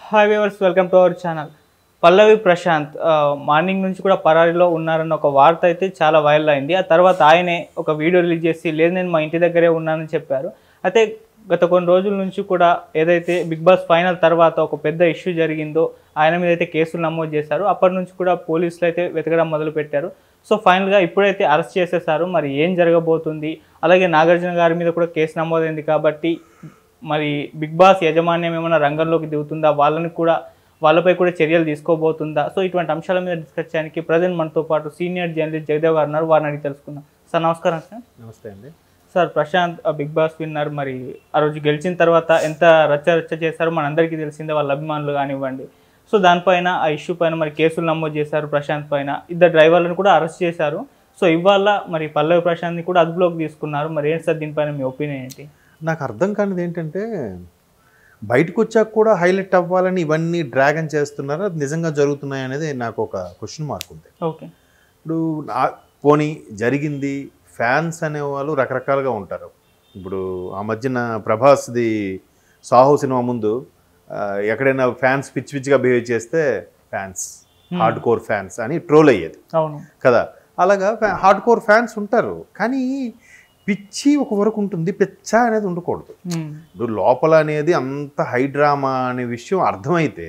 Hi viewers welcome to our channel Pallavi Prashanth ah, morning నుంచి కూడా పరారీలో ఉన్నారన్న ఒక వార్త అయితే చాలా వైరల్ అయింది ఆ తర్వాత ఆయనే ఒక వీడియో రిలీజ్ చేసి లేదు నేను మా ఇంటి దగ్గరే ఉన్నానని చెప్పారు అయితే గత కొన్ని రోజుల నుంచి కూడా ఏదైతే బిగ్ బాస్ ఫైనల్ తర్వాత ఒక పెద్ద ఇష్యూ జరిగిందో ఆయన మీద అయితే కేసులు నమోదు చేశారు అప్పటి నుంచి కూడా పోలీసులు అయితే వెతకడం మొదలు పెట్టారు సో ఫైనల్గా ఇప్పుడైతే అరెస్ట్ చేసేసారు మరి ఏం జరగబోతుంది అలాగే నాగార్జున గారి మీద కూడా కేసు నమోదైంది కాబట్టి మరి బిగ్ బాస్ యాజమాన్యం ఏమైనా రంగంలోకి దిగుతుందా వాళ్ళని కూడా వాళ్ళపై కూడా చర్యలు తీసుకోబోతుందా సో ఇటువంటి అంశాల మీద డిస్కస్ చేయడానికి ప్రజెంట్ మనతో పాటు సీనియర్ జర్నలిస్ట్ జగదేవ్ గారు ఉన్నారు వారిని అడిగి తెలుసుకుందాం సార్ నమస్కారం సార్ నమస్తే అండి సార్ ప్రశాంత్ ఆ బిగ్ బాస్ విన్నర్ మరి ఆ రోజు గెలిచిన తర్వాత ఎంత రచ్చ రచ్చ చేశారో మనందరికీ తెలిసిందే వాళ్ళ అభిమానులు కానివ్వండి సో దానిపైన ఆ ఇష్యూ పైన మరి కేసులు నమోదు చేశారు ప్రశాంత్ పైన ఇద్దరు డ్రైవర్లను కూడా అరెస్ట్ చేశారు సో ఇవాళ మరి పల్లవి ప్రశాంత్ని కూడా అదుపులోకి తీసుకున్నారు మరి ఏంటి సార్ దీనిపైన మీ ఒపీనియన్ ఏంటి నాకు అర్థం కానిది ఏంటంటే బయటకు వచ్చాక కూడా హైలైట్ అవ్వాలని ఇవన్నీ డ్రాగన్ చేస్తున్నారా అది నిజంగా జరుగుతున్నాయి అనేది నాకు ఒక క్వశ్చన్ మార్క్ ఉంది ఓకే ఇప్పుడు నా- పోనీ జరిగింది ఫ్యాన్స్ అనేవాళ్ళు రకరకాలుగా ఉంటారు ఇప్పుడు ఆ మధ్యన ప్రభాస్ది సాహో సినిమా ముందు ఆ, ఎక్కడైనా ఫ్యాన్స్ పిచ్చి పిచ్చిగా బిహేవ్ చేస్తే ఫ్యాన్స్ హార్డ్ కోర్ ఫ్యాన్స్ అని ట్రోల్ అయ్యేది అవును కదా అలాగా హార్డ్ కోర్ ఫ్యాన్స్ ఉంటారు కానీ పిచ్చి ఒక వరకు ఉంటుంది పిచ్చ అనేది ఉండకూడదు మ్మ్. ఇప్పుడు లోపల అనేది అంత హై డ్రామా అనే విషయం అర్థమైతే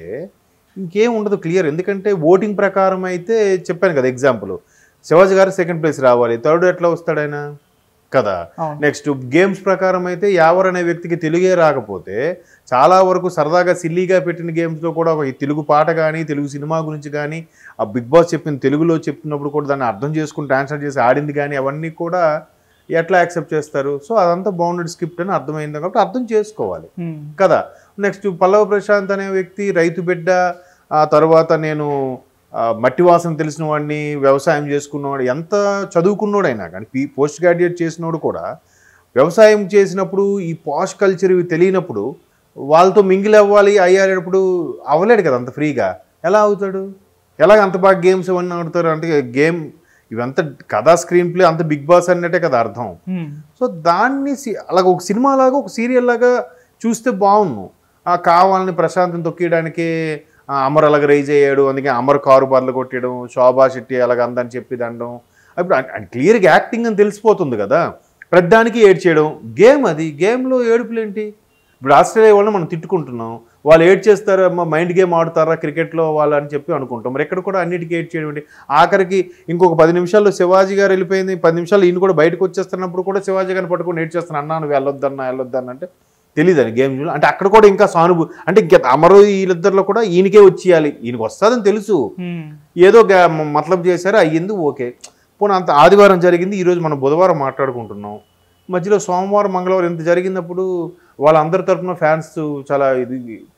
ఇంకేం ఉండదు క్లియర్ ఎందుకంటే ఓటింగ్ ప్రకారం అయితే చెప్పాను కదా ఎగ్జాంపుల్ శివాజీ గారు సెకండ్ ప్లేస్ రావాలి థర్డ్ ఎట్లా వస్తాడు ఆయన కదా అవును నెక్స్ట్ గేమ్స్ ప్రకారం అయితే యావర్ అనే వ్యక్తికి తెలుగే రాకపోతే చాలా వరకు సరదాగా సిల్లీగా పెట్టిన గేమ్స్లో కూడా ఒక ఈ తెలుగు పాట కానీ తెలుగు సినిమా గురించి కానీ ఆ బిగ్ బాస్ చెప్పిన తెలుగులో చెప్పినప్పుడు కూడా దాన్ని అర్థం చేసుకుని ట్రాన్స్లేట్ చేసి ఆడింది కానీ అవన్నీ కూడా ఎట్లా యాక్సెప్ట్ చేస్తారు సో అదంతా బౌండెడ్ స్క్రిప్ట్ అని అర్థమైంది కాబట్టి అర్థం చేసుకోవాలి మ్మ్. కదా నెక్స్ట్ పల్లవ ప్రశాంత్ అనే వ్యక్తి రైతు బిడ్డ ఆ తర్వాత నేను ఆ, మట్టి వాసన తెలిసిన వాడిని వ్యవసాయం చేసుకున్నవాడు ఎంత చదువుకున్నోడైనా కానీ పీ పోస్ట్ గ్రాడ్యుయేట్ చేసినోడు కూడా వ్యవసాయం చేసినప్పుడు ఈ పాష్ కల్చర్ ఇవి తెలియనప్పుడు వాళ్ళతో మింగిల్ అవ్వాలి అయ్యాడప్పుడు అవ్వలేడు కదా అంత ఫ్రీగా ఎలా అవుతాడు ఎలాగ అంత బాగా గేమ్స్ ఇవన్నీ ఆడుతారు అంటే గేమ్ ఇవంతా కథా స్క్రీన్ ప్లే అంత బిగ్ బాస్ అన్నట్టే కదా అర్థం మ్మ్. సో దాన్ని సి- అలాగ ఒక సినిమా లాగా ఒక సీరియల్ లాగా చూస్తే బాగుండు ఆ కావాలని ప్రశాంతం తొక్కియడానికి ఆ, అమర్ అలాగ రైజ్ అయ్యాడు అందుకే అమర్ కారు బర్లు కొట్టడం శోభా శెట్టి అలాగ అందని చెప్పి దండం ఇప్పుడు క్లియర్గా యాక్టింగ్ అని తెలిసిపోతుంది కదా ప్రతిదానికి ఏడ్చేయడం గేమ్ అది గేమ్లో ఏడుపులు ఏంటి ఇప్పుడు ఆస్ట్రేలియా వాళ్ళని మనం తిట్టుకుంటున్నాం వాళ్ళు ఏడ్ చేస్తారు అమ్మ మైండ్ గేమ్ ఆడుతారా క్రికెట్లో వాళ్ళు అని చెప్పి అనుకుంటాం మరి ఎక్కడ కూడా అన్నిటికీ ఏడ్ చేయడం ఏంటి ఆఖరికి ఇంకొక పది నిమిషాల్లో శివాజీ గారు వెళ్ళిపోయింది పది నిమిషాలు ఈయన కూడా బయటకు వచ్చేస్తున్నప్పుడు కూడా శివాజీ గారిని పట్టుకొని ఏడ్ చేస్తాను అన్నా నువ్వు వెళ్ళొద్దన్నా వెళ్ళొద్దన్నా అంటే తెలియదు అని గేమ్ అంటే అక్కడ కూడా ఇంకా సానుభూ అంటే ఇంకా అమరు వీళ్ళిద్దరిలో కూడా ఈయనకే వచ్చేయాలి ఈయనకి వస్తుందని తెలుసు మ్మ్. ఏదో గా- మ- మతలబ్ చేశారు అయ్యింది ఓకే పోనీ అంత ఆదివారం జరిగింది ఈరోజు మనం బుధవారం మాట్లాడుకుంటున్నాం మధ్యలో సోమవారం మంగళవారం ఇంత జరిగినప్పుడు వాళ్ళందరి తరపున ఫ్యాన్స్ చాలా ఇది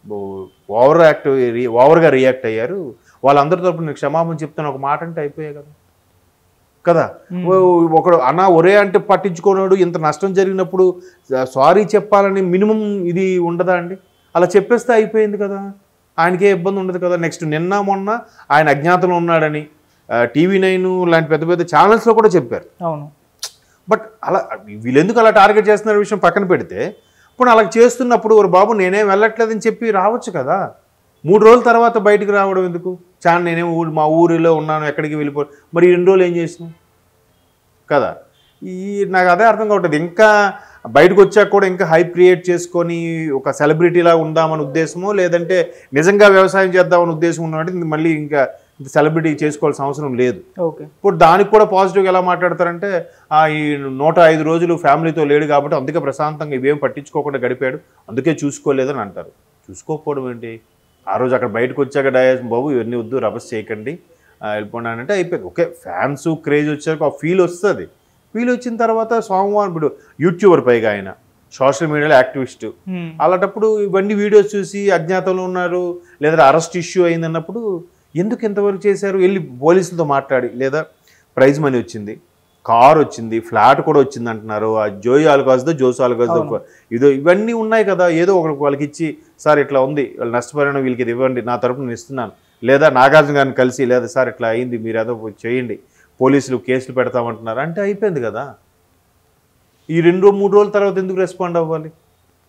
ఓవర్ యాక్ట్ ఓవర్గా రియాక్ట్ అయ్యారు వాళ్ళందరి తరపున నేను క్షమాపణ చెప్తాను ఒక మాట అంటే అయిపోయాయి కదా కదా మ్మ్. ఓ- ఒకడు అన్న ఒరే అంటే పట్టించుకోనాడు ఇంత నష్టం జరిగినప్పుడు సారీ చెప్పాలని మినిమం ఇది ఉండదా అండి అలా చెప్పేస్తే అయిపోయింది కదా ఆయనకే ఇబ్బంది ఉండదు కదా నెక్స్ట్ నిన్న మొన్న ఆయన అజ్ఞాతంలో ఉన్నాడని టీవీ నైన్ లాంటి పెద్ద పెద్ద ఛానల్స్లో కూడా చెప్పారు అవును బట్ అలా వీళ్ళెందుకు అలా టార్గెట్ చేస్తున్న విషయం పక్కన పెడితే ఇప్పుడు అలా చేస్తున్నప్పుడు ఒక బాబు నేనేం వెళ్ళట్లేదని చెప్పి రావచ్చు కదా మూడు రోజుల తర్వాత బయటికి రావడం ఎందుకు చాలా నేనేం ఊరు మా ఊరిలో ఉన్నాను ఎక్కడికి వెళ్ళిపో మరి ఈ రెండు రోజులు ఏం చేసినావు కదా ఈ నాకు అదే అర్థం కావట్లేదు ఇంకా బయటకు వచ్చాక కూడా ఇంకా హైప్ క్రియేట్ చేసుకొని ఒక సెలబ్రిటీలా ఉందామని ఉద్దేశమో లేదంటే నిజంగా వ్యవసాయం చేద్దామని ఉద్దేశం ఉన్నట్టు మళ్ళీ ఇంకా సెలబ్రిటీ చేసుకోవాల్సిన అవసరం లేదు ఓకే ఇప్పుడు దానికి కూడా పాజిటివ్గా ఎలా మాట్లాడతారంటే ఆ, ఈ నూట ఐదు రోజులు ఫ్యామిలీతో లేడు కాబట్టి అందుకే ప్రశాంతంగా ఇవేం పట్టించుకోకుండా గడిపాడు అందుకే చూసుకోలేదని అంటారు చూసుకోకపోవడం ఏంటి ఆ రోజు అక్కడ బయటకు వచ్చాక డయాస్ బాబు ఇవన్నీ వద్దు రభస్ చేయకండి ఆ, వెళ్ళిపోండి అని అంటే అయిపోయింది ఓకే ఫ్యాన్స్ క్రేజ్ వచ్చాక ఆ ఫీల్ వస్తుంది ఫీల్ వచ్చిన తర్వాత సోమవారం ఇప్పుడు యూట్యూబర్ పైగా ఆయన సోషల్ మీడియాలో యాక్టివిస్ట్ మ్మ్. అలాంటప్పుడు ఇవన్నీ వీడియోస్ చూసి అజ్ఞాతంలో ఉన్నారు లేదా అరెస్ట్ ఇష్యూ అయింది అన్నప్పుడు ఎందుకు ఇంతవరకు చేశారు వెళ్ళి పోలీసులతో మాట్లాడి లేదా ప్రైజ్ మనీ వచ్చింది కార్ వచ్చింది ఫ్లాట్ కూడా వచ్చింది అంటున్నారు ఆ జోయి ఆల్కాస్దో జోస్ ఆల్కాస్దో అవును. ఇదో ఇవన్నీ ఉన్నాయి కదా ఏదో ఒకరికి వాళ్ళకి ఇచ్చి సార్ ఇట్లా ఉంది వాళ్ళు నష్టపరిణం వీళ్ళకి ఇది ఇవ్వండి నా తరపున నేను ఇస్తున్నాను లేదా నాగార్జున గారిని కలిసి లేదా సార్ ఇట్లా అయింది మీరు ఏదో చేయండి పోలీసులు కేసులు పెడతామంటున్నారు అంటే అయిపోయింది కదా ఈ రెండు మూడు రోజుల తర్వాత ఎందుకు రెస్పాండ్ అవ్వాలి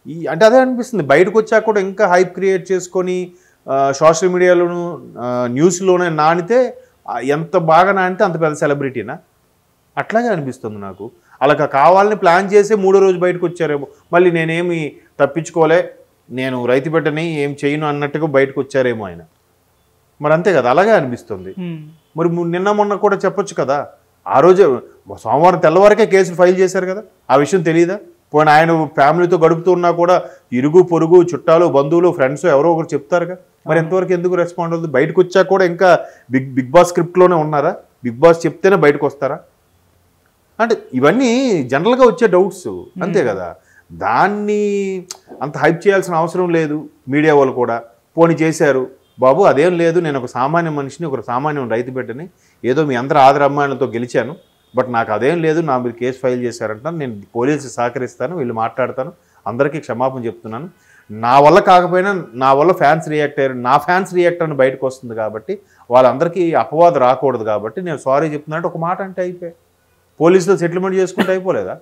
ఈ అంటే అదే అనిపిస్తుంది బయటకు వచ్చాక కూడా ఇంకా హైప్ క్రియేట్ చేసుకొని సోషల్ మీడియాలోను న్యూస్లోనే నానితే ఆ, ఎంత బాగా నానితే అంత పెద్ద సెలబ్రిటీనా అట్లాగే అనిపిస్తుంది నాకు అలా కావాలని ప్లాన్ చేసి మూడో రోజు బయటకు వచ్చారేమో మళ్ళీ నేనేమి తప్పించుకోలే నేను రైతు బిడ్డని ఏం చేయను అన్నట్టుగా బయటకు వచ్చారేమో ఆయన మరి అంతే కదా అలాగే అనిపిస్తుంది ఉమ్, మరి ము- నిన్న మొన్న కూడా చెప్పొచ్చు కదా ఆ రోజే సోమవారం తెల్లవారికే కేసులు ఫైల్ చేశారు కదా ఆ విషయం తెలియదా పోయిన ఆయన ఫ్యామిలీతో గడుపుతున్నా కూడా ఇరుగు పొరుగు చుట్టాలు బంధువులు ఫ్రెండ్స్ ఎవరో ఒకరు చెప్తారుగా మరి ఎంతవరకు ఎందుకు రెస్పాండ్ అవుతుంది బయటకు వచ్చాక కూడా ఇంకా బిగ్ బిగ్ బాస్ స్క్రిప్ట్లోనే ఉన్నారా బిగ్ బాస్ చెప్తేనే బయటకు వస్తారా అంటే ఇవన్నీ జనరల్గా వచ్చే డౌట్స్ అంతే కదా దాన్ని అంత హైప్ చేయాల్సిన అవసరం లేదు మీడియా వాళ్ళు కూడా పోనీ చేశారు బాబు అదేం లేదు నేను ఒక సామాన్య మనిషిని ఒక సామాన్య రైతు బిడ్డని ఏదో మీ అందరి ఆదరమ్మాయిలతో గెలిచాను బట్ నాకు అదేం లేదు నా మీద కేసు ఫైల్ చేశారంట నేను పోలీసు సహకరిస్తాను వీళ్ళు మాట్లాడతాను అందరికీ క్షమాపణ చెప్తున్నాను నా వల్ల కాకపోయినా నా వల్ల ఫ్యాన్స్ రియాక్ట్ అయ్యారు నా ఫ్యాన్స్ రియాక్ట్ అని బయటకు వస్తుంది కాబట్టి వాళ్ళందరికీ అపవాదం రాకూడదు కాబట్టి నేను సారీ చెప్తున్నానంటే ఒక మాట అంటే అయిపోయి పోలీసులు సెటిల్మెంట్ చేసుకుంటే అయిపోలేదా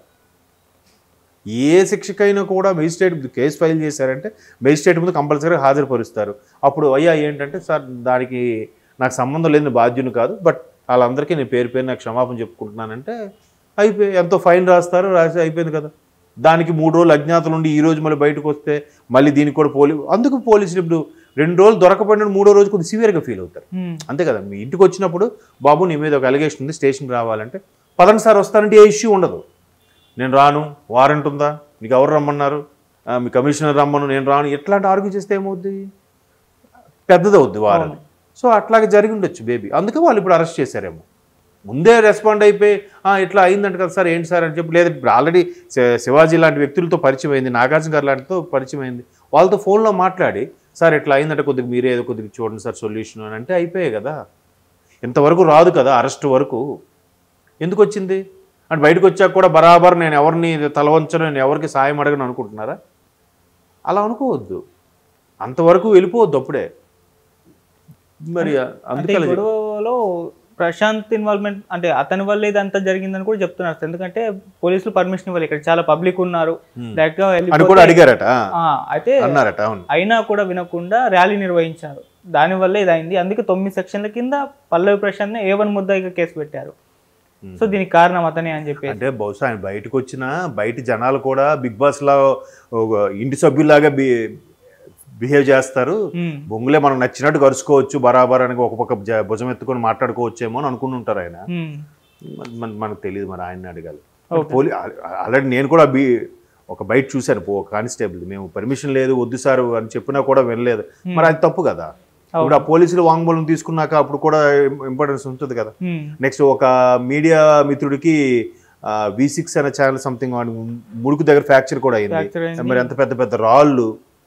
ఏ శిక్షకైనా కూడా మెజిస్ట్రేట్ కేసు ఫైల్ చేశారంటే మెజిస్ట్రేట్ ముందు కంపల్సరీ హాజరుపరుస్తారు అప్పుడు అయ్యా ఏంటంటే సార్ దానికి నాకు సంబంధం లేని బాధ్యుని కాదు బట్ వాళ్ళందరికీ నేను పేరు పేరు నాకు క్షమాపణ చెప్పుకుంటున్నానంటే అయిపోయి ఎంతో ఫైన్ రాస్తారు రాసి అయిపోయింది కదా దానికి మూడు రోజులు అజ్ఞాతలు ఉండి ఈ రోజు మళ్ళీ బయటకు వస్తే మళ్ళీ దీనికి కూడా పోలీ అందుకు పోలీసులు ఇప్పుడు రెండు రోజులు దొరకపోయిన మూడో రోజు కొద్దిగా సివియర్గా ఫీల్ అవుతారు ఉమ్, అంతే కదా మీ ఇంటికి వచ్చినప్పుడు బాబు నీ మీద ఒక అలిగేషన్ ఉంది స్టేషన్కి రావాలంటే పదండి సార్ వస్తానంటే ఏ ఇష్యూ ఉండదు నేను రాను వారెంట్ ఉందా మీకు ఎవరు రమ్మన్నారు ఆ, మీ కమిషనర్ రమ్మను నేను రాను ఎట్లాంటి ఆర్గ్యూ చేస్తే ఏమవుద్ది పెద్దదవుద్ది వారెంట్ సో అట్లాగే జరిగి ఉండొచ్చు బేబీ అందుకే వాళ్ళు ఇప్పుడు అరెస్ట్ చేశారేమో ముందే రెస్పాండ్ అయిపోయి "ఆ, ఇట్లా అయిందంట కదా సార్ ఏంటి సార్ అని చెప్పి లేదా ఇప్పుడు ఆల్రెడీ శివాజీ లాంటి వ్యక్తులతో పరిచయం అయింది నాగార్జున గారు లాంటితో పరిచయం అయింది వాళ్ళతో ఫోన్లో మాట్లాడి సార్ ఇట్లా అయిందంటే కొద్దిగా మీరే ఏదో కొద్దిగా చూడండి సార్ సొల్యూషన్ అని అంటే అయిపోయాయి కదా ఇంతవరకు రాదు కదా అరెస్ట్ వరకు ఎందుకు వచ్చింది అంటే బయటకు వచ్చాక కూడా బరాబర్ నేను ఎవరిని తలవంచను నేను ఎవరికి సాయం అడగను అనుకుంటున్నారా అలా అనుకోవద్దు అంతవరకు వెళ్ళిపోవద్దు అప్పుడే మరి అంటే అందుకే ఈ అలా చెప్ప- గొడవలో ప్రశాంత్ ఇన్వాల్వ్మెంట్ అంటే అతని వల్ల ఇదంతా జరిగిందని కూడా చెప్తున్నారు సార్. ఎందుకంటే పోలీసులు పర్మిషన్ ఇవ్వాలి ఇక్కడ చాలా పబ్లిక్ ఉన్నారు Hmm. డైరెక్ట్ గా అని వెళ్ళిపోతే- కూడా అడిగారట ఆ, అయితే అన్నారట అవును అయినా కూడా వినకుండా ర్యాలీ నిర్వహించారు దానివల్ల ఇదైంది అందుకే తొమ్మిది సెక్షన్ల కింద పల్లవి ప్రశాంత్ ఏ వన్ ముద్దాయిగా కేసు పెట్టారు సో దీనికి కారణం అతనే అని చెప్పేసి అంటే బహుశా ఆయన బయటకు వచ్చిన బయట జనాలు కూడా బిగ్ బాస్ లా ఒక ఇంటి సభ్యులాగా బి బిహేవ్ చేస్తారు ఉమ్, బొంగులే మనం నచ్చినట్టు కరుచుకోవచ్చు బరాబర్ అని ఒక పక్క జ- భుజం ఎత్తుకొని మాట్లాడుకోవచ్చేమో అని అనుకుని ఉంటారు ఆయన ఉమ్, మన- మన- మనకు తెలియదు మరి ఆయన్ని అడగాలి Okay. పోలీ ఆల్రెడీ నేను కూడా బి ఒక బయట చూశాను పో కానిస్టేబుల్ మేము పర్మిషన్ లేదు వద్దు సార్ అని చెప్పినా కూడా వినలేదు మరి అది తప్పు కదా ఇప్పుడు ఆ పోలీసులు వాంగ్మూలం తీసుకున్నాక అప్పుడు కూడా ఇంపార్టెన్స్ ఉంటుంది కదా ఉమ్, నెక్స్ట్ ఒక మీడియా మిత్రుడికి వి సిక్స్ అనే ఛానల్ సంథింగ్ ముడుకు దగ్గర ఫ్రాక్చర్ కూడా అయింది Fracture అయింది. మరి అంత పెద్ద పెద్ద రాళ్ళు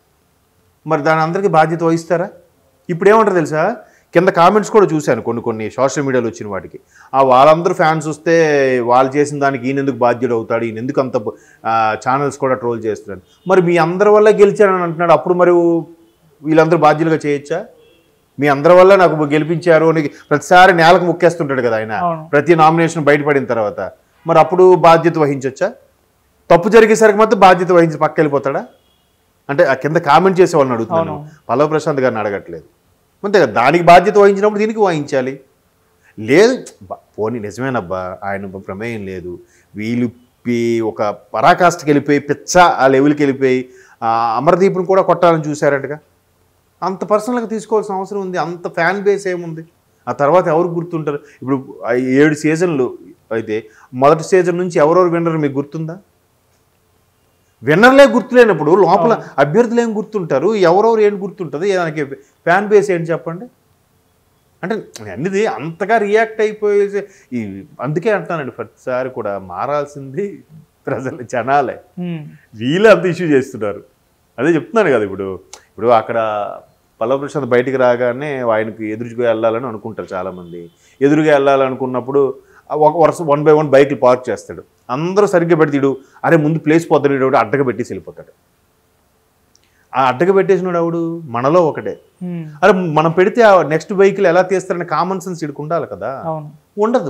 మరి దాని అందరికీ బాధ్యత వహిస్తారా ఇప్పుడు ఏమంటారు తెలుసా కింద కామెంట్స్ కూడా చూశాను కొన్ని కొన్ని సోషల్ మీడియాలో వచ్చిన వాటికి ఆ వాళ్ళందరూ ఫ్యాన్స్ వస్తే వాళ్ళు చేసిన దానికి ఈయన ఎందుకు బాధ్యుడు అవుతాడు ఈయన ఎందుకు అంత ఛానల్స్ కూడా ట్రోల్ చేస్తున్నాడు మరి మీ అందరి వల్ల గెలిచారని అంటున్నాడు అప్పుడు మరి వీళ్ళందరూ బాధ్యులుగా చేయొచ్చా మీ అందరి వల్ల నాకు గెలిపించారు అని ప్రతిసారి నేలకు ముక్కేస్తుంటాడు కదా ఆయన అవును. ప్రతి నామినేషన్ బయటపడిన తర్వాత మరి అప్పుడు బాధ్యత వహించొచ్చా తప్పు జరిగేసరికి మాత్రం బాధ్యత వహించి పక్క వెళ్ళిపోతాడా అంటే ఆ కింద కామెంట్ చేసే వాళ్ళని అడుగుతున్నాను అవును. పల్లవ ప్రశాంత్ గారిని అడగట్లేదు అంతే కదా దానికి బాధ్యత వహించినప్పుడు దీనికి వహించాలి లేదు బా- పోనీ నిజమేనబ్బా ఆయన ప్రమేయం లేదు వీళ్ళు పి- ఒక పరాకాష్ఠకి వెళ్ళిపోయి పిచ్చ ఆ లెవెల్కి వెళ్ళిపోయి ఆ అమరదీప్ని కూడా కొట్టాలని చూశారటగా అంత పర్సనల్గా తీసుకోవాల్సిన అవసరం ఉంది అంత ఫ్యాన్ బేస్ ఏముంది ఆ తర్వాత ఎవరు గుర్తుంటారు ఇప్పుడు ఆ ఏడు సీజన్లు అయితే మొదటి సీజన్ నుంచి ఎవరెవరు విన్నర్ మీకు గుర్తుందా విన్నర్లే గుర్తులేనప్పుడు లోపల అభ్యర్థులు ఏం గుర్తుంటారు ఎవరెవరు ఏం గుర్తుంటుంది దానికి ఫ్యాన్ బేస్ ఏంటి చెప్పండి అంటే అన్నిది అంతగా రియాక్ట్ అయిపోయేసి ఈ అందుకే అంటానండి ప్రతిసారి కూడా మారాల్సింది ప్రజలు జనాలే ఉమ్, వీళ్ళు అంత ఇష్యూ చేస్తున్నారు అదే చెప్తున్నాను కదా ఇప్పుడు ఇప్పుడు అక్కడ పల్లవ ప్రశాంత్ బయటికి రాగానే ఆయనకి ఎదురుగా వెళ్ళాలని అనుకుంటారు చాలామంది ఎదురుగా వెళ్ళాలనుకున్నప్పుడు ఆ ఒక వరుస వన్ బై వన్ బైక్లు పార్క్ చేస్తాడు అందరూ సరిగ్గా పెడతాడు అరే ముందు ప్లేస్ పోతాడు అడ్డగా పెట్టేసి వెళ్ళిపోతాడు ఆ అడ్డగా పెట్టేసినాడు ఆవిడు మనలో ఒకటే ఉమ్, అరే మనం పెడితే ఆ నెక్స్ట్ వెహికల్ ఎలా తీస్తారని కామన్ సెన్స్ ఇడుకు ఉండాలి కదా అవును ఉండదు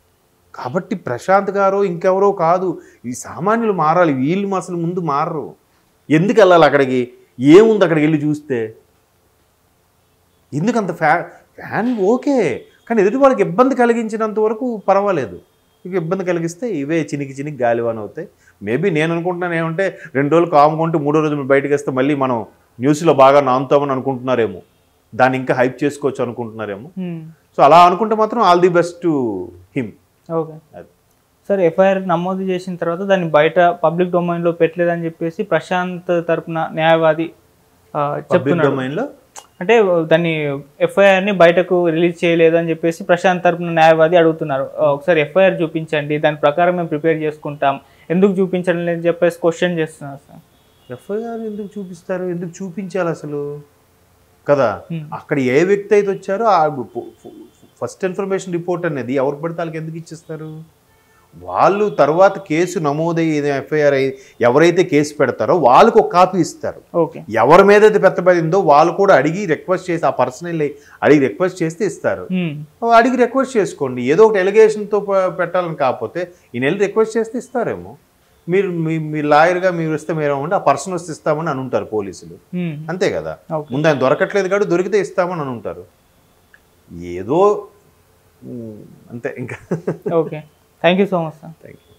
కాబట్టి ప్రశాంత్ గారు ఇంకెవరో కాదు ఈ సామాన్యులు మారాలి వీళ్ళు అసలు ముందు మారరు ఎందుకు వెళ్ళాలి అక్కడికి ఏముంది అక్కడికి వెళ్ళి చూస్తే ఎందుకు అంత ఫ్యా ఫ్యాన్ ఓకే కానీ ఎదుటి వాళ్ళకి ఇబ్బంది కలిగించినంత వరకు పర్వాలేదు ఇక ఇబ్బంది కలిగిస్తే ఇవే చినికి చినికి గాలివాన అవుతాయి మేబీ నేను అనుకుంటున్నాను ఏమంటే రెండు రోజులు కాముకుంటూ మూడో రోజు బయటకు వస్తే మళ్ళీ మనం న్యూస్లో బాగా నానుతామని అనుకుంటున్నారేమో దాన్ని ఇంకా హైప్ చేసుకోవచ్చు అనుకుంటున్నారేమో ఉమ్. సో అలా అనుకుంటే మాత్రం all the best to him okay sir FIR నమోదు చేసిన తర్వాత దాన్ని బయట పబ్లిక్ డొమైన్లో పెట్టలేదని చెప్పేసి ప్రశాంత్ తరపున న్యాయవాది ఆ, పబ్లిక్ చెప్తున్నాడు డొమైన్లో అంటే దాన్ని ఎఫ్ఐఆర్ని బయటకు రిలీజ్ చేయలేదు అని చెప్పేసి ప్రశాంత్ తరపున న్యాయవాది అడుగుతున్నారు ఆ, ఒకసారి ఎఫ్ఐఆర్ చూపించండి దాని ప్రకారం మేము ప్రిపేర్ చేసుకుంటాం ఎందుకు చూపించడం లేదని చెప్పేసి క్వశ్చన్ చేస్తున్నారు సార్ ఎఫ్ఐఆర్ ఎందుకు చూపిస్తారు ఎందుకు చూపించాలి అసలు కదా Hmm. అక్కడ ఏ వ్యక్తి అయితే వచ్చారో ఆ ఫస్ట్ ఇన్ఫర్మేషన్ రిపోర్ట్ అనేది ఎవరు పడితే వాళ్ళకి ఎందుకు ఇచ్చేస్తారు వాళ్ళు తర్వాత కేసు నమోదయ్యి ఎఫ్ఐఆర్ అయ్యి ఎవరైతే కేసు పెడతారో వాళ్ళకు ఒక కాపీ ఇస్తారు ఓకే ఎవరి మీద అయితే పెత్తబడిందో వాళ్ళు కూడా అడిగి రిక్వెస్ట్ చేసి ఆ పర్సన్ అడిగి రిక్వెస్ట్ చేస్తే ఇస్తారు ఉమ్. అడిగి రిక్వెస్ట్ చేసుకోండి ఏదో ఒకటి ఎలిగేషన్తో పెట్టాలని కాకపోతే ఈయన వెళ్ళి రిక్వెస్ట్ చేస్తే ఇస్తారేమో మీరు మీ మీ లాయర్గా మీరు ఇస్తే మీరు ఏమంటే ఆ పర్సన్ వస్తే ఇస్తామని అని ఉంటారు పోలీసులు ఉమ్. అంతే కదా ఓకే ముందు ఆయన దొరకట్లేదు కాబట్టి దొరికితే ఇస్తామని అని ఉంటారు ఏదో ఉమ్, అంతే ఇంకా okay thank you so much sir thank you